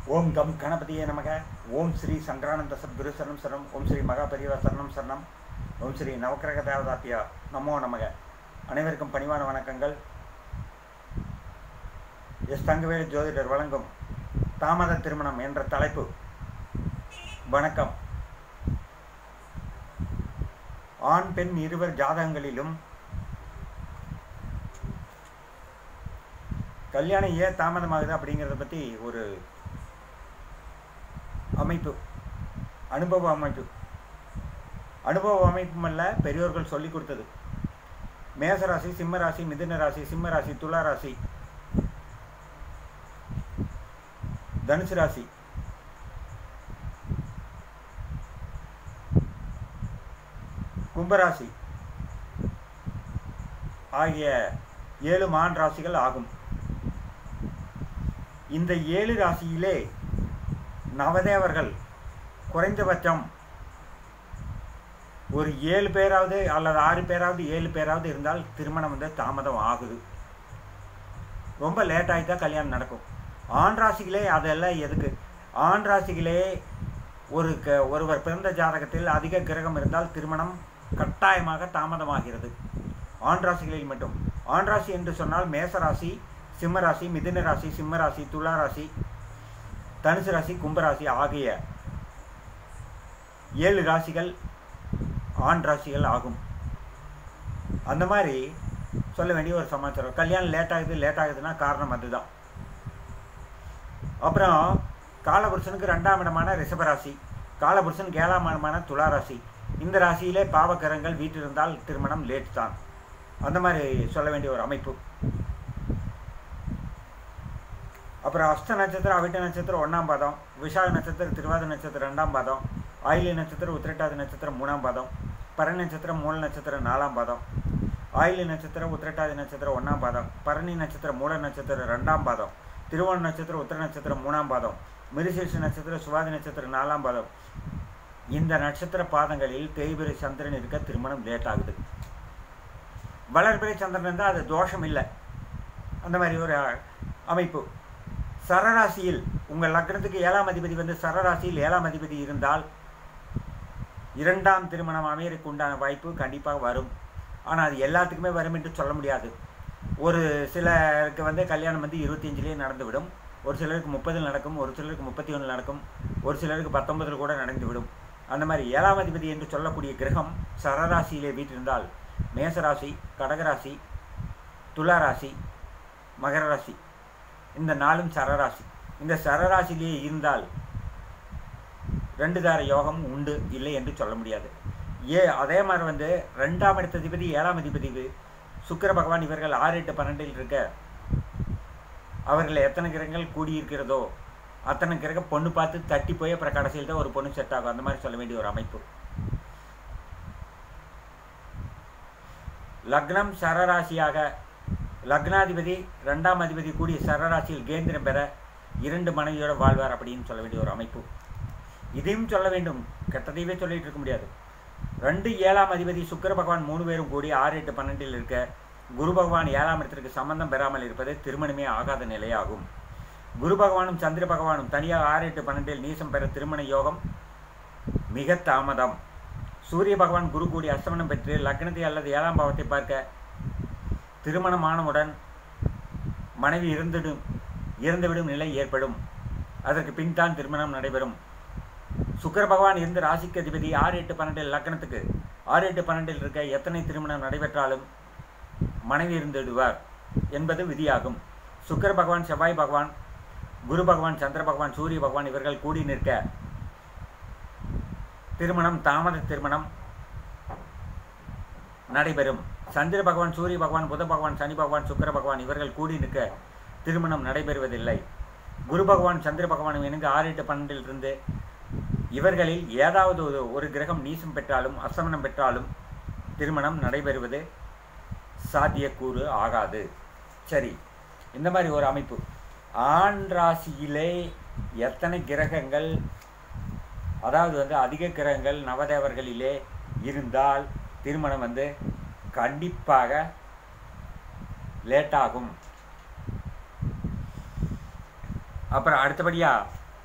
ஓம் come கணபதியே நமக ஓம் ஸ்ரீ சங்கரானந்த சத்குரு சரணம் சரணம் ஓம் ஸ்ரீ மகாபரிவா சரணம் சரணம் ஓம் ஸ்ரீ நவக்கிரக தேவதாத்தியா நமோ நமக அனைவருக்கும் பணிவான வணக்கங்கள் எஸ் தங்கவேலு ஜோதிடர் வழங்கும் தாமத திருமணம் என்ற தலைப்பு வணக்கம் ஆண் பெண் இருவர் ஜாதகங்களிலும் கல்யாணம் ஏன் தாமதமாகுது அப்படிங்கிறத பற்றி ஒரு அமைப்பு அனுபவ அமைப்பு அனுபவ அமைப்பும் அல்ல பெரியோர்கள் சொல்லி கொடுத்தது மேசராசி சிம்ம ராசி மிதுன ராசி சிம்ம ராசி துலா ராசி தனுசு ராசி கும்பராசி ஆகிய ஏழு மான் ராசிகள் ஆகும் இந்த ஏழு ராசியிலே நவதேவர்கள் குறைந்தபட்சம் ஒரு ஏழு பேராவது அல்லது ஆறு பேராவது ஏழு பேராவது இருந்தால் திருமணம் வந்து தாமதம் ஆகுது ரொம்ப லேட் ஆகிட்டா கல்யாணம் நடக்கும் ஆண் ராசிகளே அதெல்லாம் எதுக்கு ஆண் ராசிகளே ஒரு க ஒருவர் பிறந்த ஜாதகத்தில் அதிக கிரகம் இருந்தால் திருமணம் கட்டாயமாக தாமதமாகிறது ஆண் ராசிகளில் மட்டும் ஆண் ராசி என்று சொன்னால் மேசராசி சிம்மராசி மிதுன ராசி சிம்ம ராசி துலா ராசி தனுசு ராசி கும்பராசி ஆகிய ஏழு ராசிகள் ஆண் ராசிகள் ஆகும் அந்த மாதிரி சொல்ல வேண்டிய ஒரு சமாச்சாரம் கல்யாணம் லேட் ஆகுது லேட் ஆகுதுன்னா காரணம் அதுதான் அப்புறம் காலபுருஷனுக்கு ரெண்டாம் இடமான ரிஷபராசி காலபுருஷனுக்கு ஏழாம் இடமான துலா ராசி இந்த ராசியிலே பாவக்கரங்கள் வீட்டிருந்தால் திருமணம் லேட் தான் அந்த மாதிரி சொல்ல வேண்டிய ஒரு அமைப்பு அப்புறம் அஷ்ட நட்சத்திரம் அவிட்ட நட்சத்திரம் ஒன்றாம் பாதம் விஷாக நட்சத்திரம் திருவாத நட்சத்திரம் ரெண்டாம் பாதம் ஆயிலி நட்சத்திரம் உத்திரட்டாதி நட்சத்திரம் மூணாம் பாதம் பரணி நட்சத்திரம் மூல நட்சத்திரம் நாலாம் பாதம் ஆயிலி நட்சத்திரம் உத்திரட்டாதி நட்சத்திரம் ஒன்றாம் பாதம் பரணி நட்சத்திரம் மூல நட்சத்திரம் ரெண்டாம் பாதம் திருவோண நட்சத்திரம் உத்திர நட்சத்திரம் மூணாம் பாதம் மிருசேஷ நட்சத்திரம் சுவாதி நட்சத்திரம் நாலாம் பாதம் இந்த நட்சத்திர பாதங்களில் தேய்பிரை சந்திரன் இருக்க திருமணம் லேட் ஆகுது வளர்பிறை சந்திரன் இருந்தால் அது தோஷம் இல்லை அந்த மாதிரி ஒரு அமைப்பு சரராசியில் உங்கள் லக்னத்துக்கு ஏழாம் அதிபதி வந்து சரராசியில் ஏழாம் அதிபதி இருந்தால் இரண்டாம் திருமணம் அமையறதுக்கு உண்டான வாய்ப்பு கண்டிப்பாக வரும் ஆனால் அது எல்லாத்துக்குமே வரும் என்று சொல்ல முடியாது ஒரு சிலருக்கு வந்து கல்யாணம் வந்து இருபத்தஞ்சிலேயே நடந்துவிடும் ஒரு சிலருக்கு முப்பதில் நடக்கும் ஒரு சிலருக்கு முப்பத்தி ஒன்றில் நடக்கும் ஒரு சிலருக்கு பத்தொன்பதில் கூட நடந்துவிடும் அந்த மாதிரி ஏழாம் அதிபதி என்று சொல்லக்கூடிய கிரகம் சரராசியிலே வீட்டிருந்தால் மேசராசி கடகராசி துளாராசி மகர ராசி இந்த நாளும் சரராசி இந்த சரராசிலேயே இருந்தால் ரெண்டு தார யோகம் உண்டு இல்லை என்று சொல்ல முடியாது ஏ அதே மாதிரி வந்து ரெண்டாம் இடத்த அதிபதி ஏழாம் அதிபதி சுக்கர பகவான் இவர்கள் ஆறு எட்டு பன்னெண்டில் இருக்க அவர்கள் எத்தனை கிரகங்கள் கூடியிருக்கிறதோ அத்தனை கிரகம் பொண்ணு பார்த்து தட்டி போய் அப்புறம் கடைசியில் தான் ஒரு பொண்ணு செட் ஆகும் அந்த மாதிரி சொல்ல வேண்டிய ஒரு அமைப்பு லக்னம் சரராசியாக லக்னாதிபதி ரெண்டாம் அதிபதி கூடிய சரராசியில் கேந்திரம் பெற இரண்டு மனைவியோட வாழ்வார் அப்படின்னு சொல்ல வேண்டிய ஒரு அமைப்பு இதையும் சொல்ல வேண்டும் கெட்டதையவே சொல்லிட்டு இருக்க முடியாது ரெண்டு ஏழாம் அதிபதி சுக்கர பகவான் மூணு பேரும் கூடி ஆறு எட்டு பன்னெண்டில் இருக்க குரு பகவான் ஏழாம் இடத்திற்கு சம்பந்தம் பெறாமல் இருப்பது திருமணமே ஆகாத நிலையாகும் குரு பகவானும் சந்திர பகவானும் தனியாக ஆறு எட்டு பன்னெண்டில் நீசம் பெற திருமண யோகம் மிக தாமதம் சூரிய பகவான் குரு கூடி அஸ்தமனம் பெற்று லக்னத்தை அல்லது ஏழாம் பாவத்தை பார்க்க திருமணமானவுடன் மனைவி இருந்துடும் இறந்துவிடும் நிலை ஏற்படும் அதற்கு பின் தான் திருமணம் நடைபெறும் சுக்கர பகவான் இருந்து ராசிக்கு அதிபதி ஆறு எட்டு பன்னெண்டில் லக்னத்துக்கு ஆறு எட்டு பன்னெண்டில் இருக்க எத்தனை திருமணம் நடைபெற்றாலும் மனைவி இருந்துடுவார் என்பது விதியாகும் சுக்கர பகவான் செவ்வாய் பகவான் குரு பகவான் சந்திர பகவான் சூரிய பகவான் இவர்கள் கூடி நிற்க திருமணம் தாமத திருமணம் நடைபெறும் சந்திர பகவான் சூரிய பகவான் புத பகவான் சனி பகவான் சுக்கர பகவான் இவர்கள் கூடி நிற்க திருமணம் நடைபெறுவதில்லை குரு பகவான் சந்திர பகவான் இணைந்து ஆறு எட்டு பன்னெண்டில் இருந்து இவர்களில் ஏதாவது ஒரு ஒரு கிரகம் நீசம் பெற்றாலும் அசமனம் பெற்றாலும் திருமணம் நடைபெறுவது சாத்தியக்கூறு ஆகாது சரி இந்த மாதிரி ஒரு அமைப்பு ஆண் ராசியிலே எத்தனை கிரகங்கள் அதாவது வந்து அதிக கிரகங்கள் நவதேவர்களிலே இருந்தால் திருமணம் வந்து கண்டிப்பாக லேட்டாகும் அப்புறம் அடுத்தபடியாக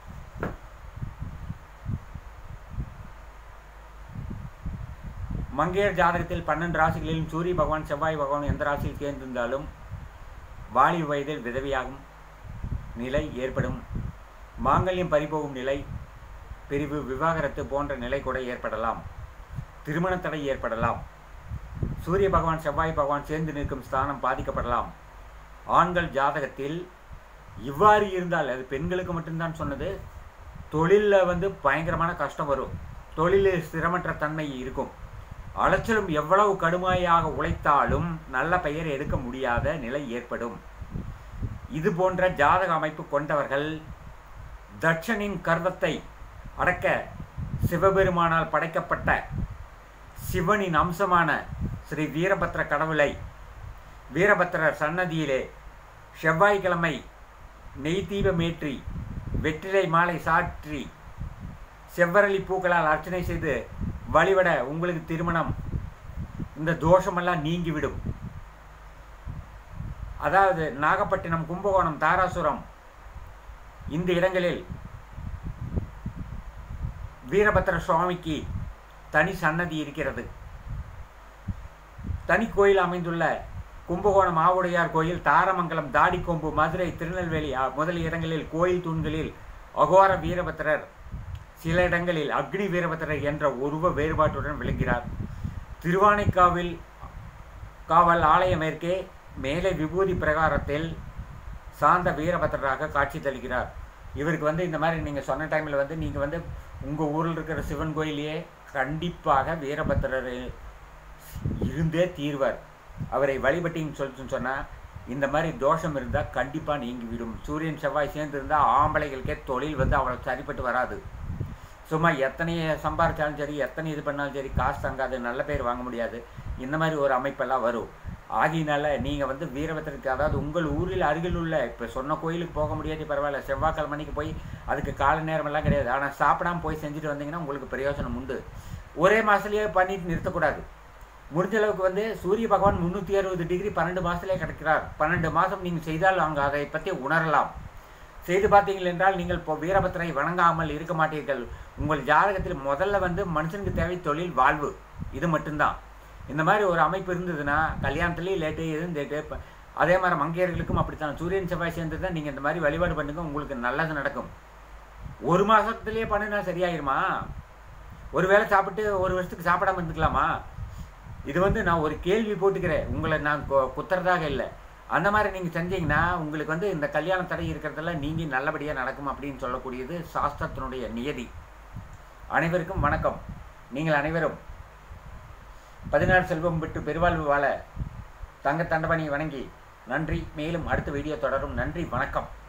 மங்கையர் ஜாதகத்தில் பன்னெண்டு ராசிகளிலும் சூரிய பகவான் செவ்வாய் பகவான் எந்த ராசியில் சேர்ந்திருந்தாலும் வாலிப வயதில் விதவியாகும் நிலை ஏற்படும் மாங்கல்யம் பறிபோகும் நிலை பிரிவு விவாகரத்து போன்ற நிலை கூட ஏற்படலாம் திருமண தடை ஏற்படலாம் சூரிய பகவான் செவ்வாய் பகவான் சேர்ந்து நிற்கும் ஸ்தானம் பாதிக்கப்படலாம் ஆண்கள் ஜாதகத்தில் இவ்வாறு இருந்தால் அது பெண்களுக்கு மட்டும்தான் சொன்னது தொழிலில் வந்து பயங்கரமான கஷ்டம் வரும் தொழிலில் ஸ்திரமற்ற தன்மை இருக்கும் அலைச்சலும் எவ்வளவு கடுமையாக உழைத்தாலும் நல்ல பெயர் எடுக்க முடியாத நிலை ஏற்படும் இது போன்ற ஜாதக அமைப்பு கொண்டவர்கள் தட்சனின் கர்வத்தை அடக்க சிவபெருமானால் படைக்கப்பட்ட சிவனின் அம்சமான ஸ்ரீ வீரபத்ர கடவுளை வீரபத்ரர் சன்னதியிலே செவ்வாய்க்கிழமை நெய் தீபமேற்றி வெற்றிலை மாலை சாற்றி செவ்வரளி பூக்களால் அர்ச்சனை செய்து வழிபட உங்களுக்கு திருமணம் இந்த தோஷமெல்லாம் நீங்கிவிடும் அதாவது நாகப்பட்டினம் கும்பகோணம் தாராசுரம் இந்த இடங்களில் வீரபத்திர சுவாமிக்கு தனி சன்னதி இருக்கிறது தனி கோயில் அமைந்துள்ள கும்பகோணம் ஆவுடையார் கோயில் தாரமங்கலம் தாடிக்கொம்பு மதுரை திருநெல்வேலி ஆ- முதலிய இடங்களில் கோயில் தூண்களில் அகோர வீரபத்திரர் சில இடங்களில் அக்னி வீரபத்திரர் என்ற உருவ வேறுபாட்டுடன் விளங்குகிறார் திருவானைக்காவில் காவல் ஆலயம் மேற்கே மேலே விபூதி பிரகாரத்தில் சாந்த வீரபத்திரராக காட்சி தருகிறார் இவருக்கு வந்து இந்த மாதிரி நீங்கள் சொன்ன டைமில் வந்து நீங்கள் வந்து உங்கள் ஊரில் இருக்கிற சிவன் கோயிலையே கண்டிப்பாக வீரபத்திரர் இருந்தே தீர்வார் அவரை வழிபட்டின்னு சொல்லிட்டு சொன்னால் இந்த மாதிரி தோஷம் இருந்தால் கண்டிப்பாக நீங்கிவிடும் சூரியன் செவ்வாய் சேர்ந்து இருந்தால் ஆம்பளைகளுக்கே தொழில் வந்து அவ்வளோ சரிப்பட்டு வராது சும்மா எத்தனை சம்பாரிச்சாலும் சரி எத்தனை இது பண்ணாலும் சரி காசு தங்காது நல்ல பேர் வாங்க முடியாது இந்த மாதிரி ஒரு அமைப்பெல்லாம் வரும் ஆகியனால நீங்கள் வந்து வீரபத்திரத்துக்கு அதாவது உங்கள் ஊரில் அருகில் உள்ள இப்போ சொன்ன கோயிலுக்கு போக முடியாது பரவாயில்ல செவ்வாய்க்கிழமைக்கு போய் அதுக்கு கால நேரமெல்லாம் கிடையாது ஆனால் சாப்பிடாம போய் செஞ்சுட்டு வந்தீங்கன்னா உங்களுக்கு பிரயோஜனம் உண்டு ஒரே மாதத்துலேயே பண்ணிட்டு நிறுத்தக்கூடாது முடிஞ்ச அளவுக்கு வந்து சூரிய பகவான் முந்நூற்றி அறுபது டிகிரி பன்னெண்டு மாதத்திலே கிடைக்கிறார் பன்னெண்டு மாதம் நீங்கள் செய்தால் அங்கே அதை பற்றி உணரலாம் செய்து பார்த்தீங்கள் என்றால் நீங்கள் இப்போ வீரபத்திரை வணங்காமல் இருக்க மாட்டீர்கள் உங்கள் ஜாதகத்தில் முதல்ல வந்து மனுஷனுக்கு தேவை தொழில் வாழ்வு இது மட்டும்தான் இந்த மாதிரி ஒரு அமைப்பு இருந்ததுன்னா கல்யாணத்துலேயும் லேட்டு எதுவும் லேட்டு இப்போ அதே மாதிரி மங்கையர்களுக்கும் அப்படித்தான் சூரியன் செவ்வாய் சேர்ந்து தான் நீங்கள் இந்த மாதிரி வழிபாடு பண்ணுங்க உங்களுக்கு நல்லது நடக்கும் ஒரு மாதத்துலேயே பண்ணுனா சரியாயிருமா ஒரு வேளை சாப்பிட்டு ஒரு வருஷத்துக்கு சாப்பிடாம இருந்துக்கலாமா இது வந்து நான் ஒரு கேள்வி போட்டுக்கிறேன் உங்களை நான் கு- குத்துறதாக இல்லை அந்த மாதிரி நீங்கள் செஞ்சீங்கன்னா உங்களுக்கு வந்து இந்த கல்யாண தடை இருக்கிறதெல்லாம் நீங்கள் நல்லபடியாக நடக்கும் அப்படின்னு சொல்லக்கூடியது சாஸ்திரத்தினுடைய நியதி அனைவருக்கும் வணக்கம் நீங்கள் அனைவரும் பதினாறு செல்வம் விட்டு பெருவாழ்வு வாழ தங்க தண்டபணியை வணங்கி நன்றி மேலும் அடுத்த வீடியோ தொடரும் நன்றி வணக்கம்